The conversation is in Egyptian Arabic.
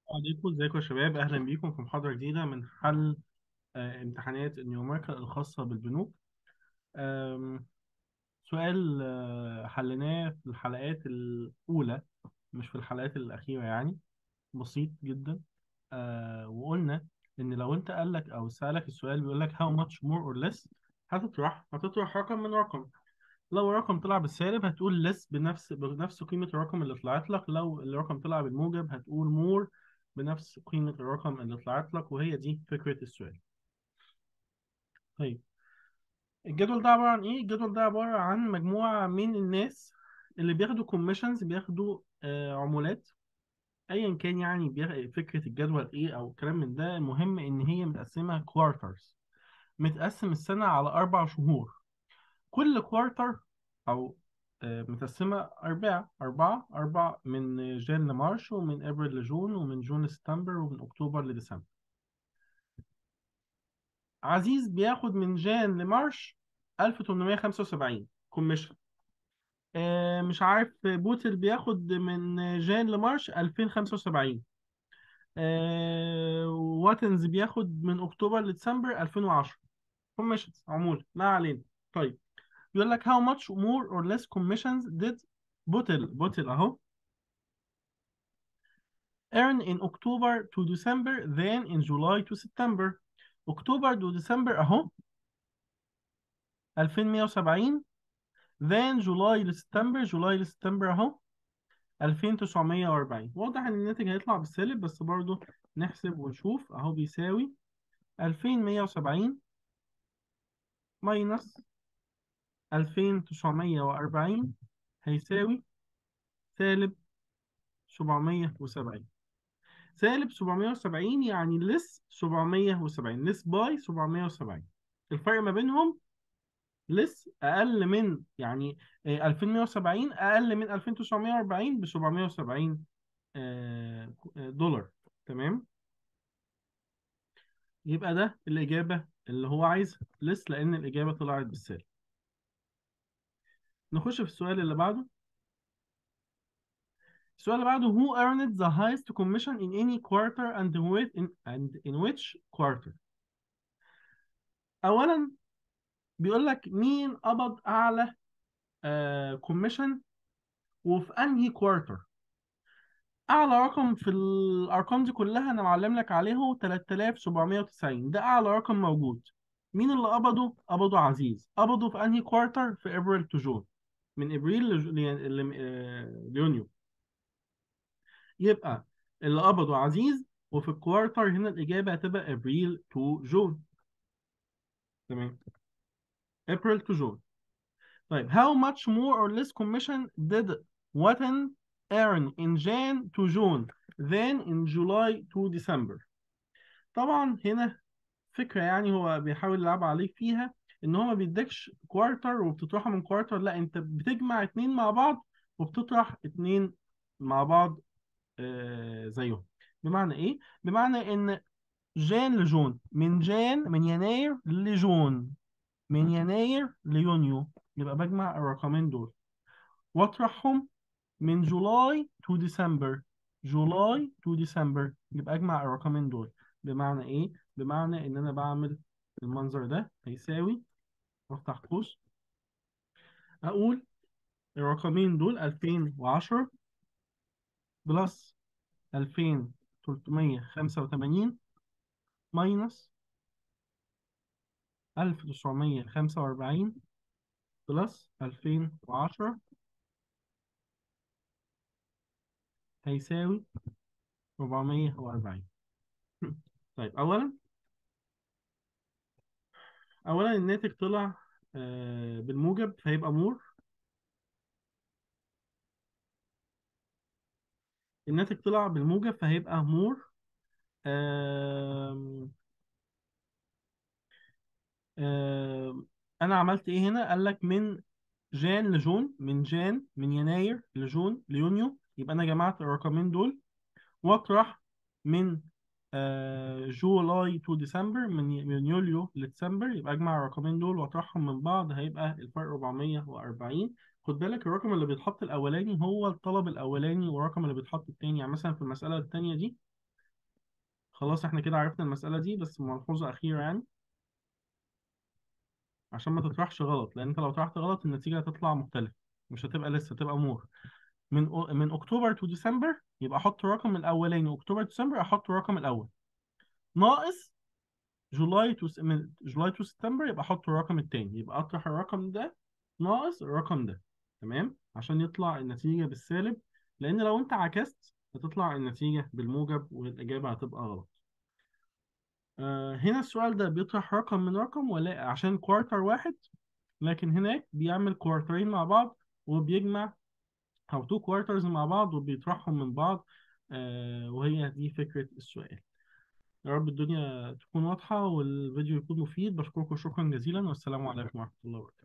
عليكم ازيكم يا شباب اهلا بيكم في محاضره جديده من حل آه، امتحانات النيوميريكال الخاصه بالبنوك آم، سؤال آه، حليناه في الحلقات الاولى مش في الحلقات الاخيره يعني بسيط جدا آه، وقلنا ان لو انت قال لك او سالك السؤال بيقول لك how much more or less هتطرح هتطرح رقم من رقم لو الرقم طلع بالسالب هتقول less بنفس بنفس قيمة الرقم اللي طلعت لك لو الرقم طلع بالموجب هتقول more بنفس قيمة الرقم اللي طلعت لك وهي دي فكرة السؤال طيب الجدول ده عبارة عن ايه؟ الجدول ده عبارة عن مجموعة من الناس اللي بياخدوا كوميشنز بياخدوا آه عمولات ايا كان يعني بياخد فكرة الجدول ايه او كلام من ده المهم ان هي متقسمة كوارترز متقسم السنة على اربع شهور كل كوارتر او آه، متقسمة أربعة أربعة أربعة من جان لمارش ومن أبريل لجون ومن جون لسبتمبر ومن أكتوبر لديسمبر عزيز بياخد من جان لمارش 1875 كوميشن آه، مش عارف بوتل بياخد من جان لمارش 2075 آه، واتنز بياخد من أكتوبر لديسمبر 2010 كوميشنز عمولة ما علينا طيب يقول لك how much more or less commissions did بوتل بوتل أهو earn in October to December than in July to September أكتوبر to December أهو 2170 then July لسبتمبر جولاي لسبتمبر أهو 2940 واضح إن الناتج هيطلع بالسالب بس برضه نحسب ونشوف أهو بيساوي 2170 ماينس 2940 هيساوي سالب 770 سالب 770 يعني لس 770 لس باي 770 الفرق ما بينهم لس اقل من يعني آه، 2170 اقل من 2940 ب 770 آه، دولار تمام يبقى ده الاجابه اللي هو عايزها لس لان الاجابه طلعت بالسالب نخش في السؤال اللي بعده السؤال اللي بعده who earned the highest commission in any quarter and with in, and in which quarter اولا بيقول لك مين قبض اعلى كوميشن وفي انهي كوارتر اعلى رقم في الارقام دي كلها انا معلم لك عليه هو 3790 ده اعلى رقم موجود مين اللي قبضه قبضه عزيز قبضه في انهي كوارتر في ابريل تو جون من ابريل لج- ل- ل- آه، ليونيو يبقى اللي قبضه عزيز وفي الكوارتر هنا الاجابه هتبقى ابريل تو جون تمام ابريل تو جون طيب how much more or less commission did Watan earn in Jan to June than in July to December طبعا هنا فكرة يعني هو بيحاول يلعب عليك فيها ان هو ما بيديكش كوارتر وبتطرحها من كوارتر لا انت بتجمع اتنين مع بعض وبتطرح اتنين مع بعض آه زيهم بمعنى ايه؟ بمعنى ان جان لجون من جان من يناير لجون من يناير ليونيو يبقى بجمع الرقمين دول واطرحهم من جولاي تو ديسمبر جولاي تو ديسمبر يبقى اجمع الرقمين دول بمعنى ايه بمعنى ان انا بعمل المنظر ده هيساوي وافتح قوس اقول الرقمين دول 2010 بلس 2385 ماينس 1945 بلس 2010 هيساوي 440 طيب اولا اولا الناتج طلع آه، بالموجب فهيبقى مور الناتج طلع بالموجب فهيبقى مور آم، آم، انا عملت ايه هنا قال لك من جان لجون من جان من يناير لجون ليونيو يبقى انا جمعت الرقمين دول واطرح من آه، جولاي تو ديسمبر من من يوليو لديسمبر يبقى اجمع الرقمين دول واطرحهم من بعض هيبقى الفرق 440 خد بالك الرقم اللي بيتحط الاولاني هو الطلب الاولاني والرقم اللي بيتحط التاني يعني مثلا في المسألة التانية دي خلاص احنا كده عرفنا المسألة دي بس ملحوظة أخيرة يعني عشان ما تطرحش غلط لأن انت لو طرحت غلط النتيجة هتطلع مختلفة مش هتبقى لسه هتبقى مور من أو- من اكتوبر تو ديسمبر يبقى احط الرقم الاولاني اكتوبر ديسمبر احط الرقم الاول ناقص جولاي تو س- من جولاي تو سبتمبر يبقى احط الرقم التاني يبقى اطرح الرقم ده ناقص الرقم ده تمام عشان يطلع النتيجة بالسالب لان لو انت عكست هتطلع النتيجة بالموجب والاجابة هتبقى غلط آه هنا السؤال ده بيطرح رقم من رقم ولا عشان كوارتر واحد لكن هناك بيعمل كوارترين مع بعض وبيجمع أو تو كوارترز مع بعض وبيطرحهم من بعض آه وهي دي فكرة السؤال يا رب الدنيا تكون واضحة والفيديو يكون مفيد بشكركم شكرا جزيلا والسلام عليكم ورحمة الله وبركاته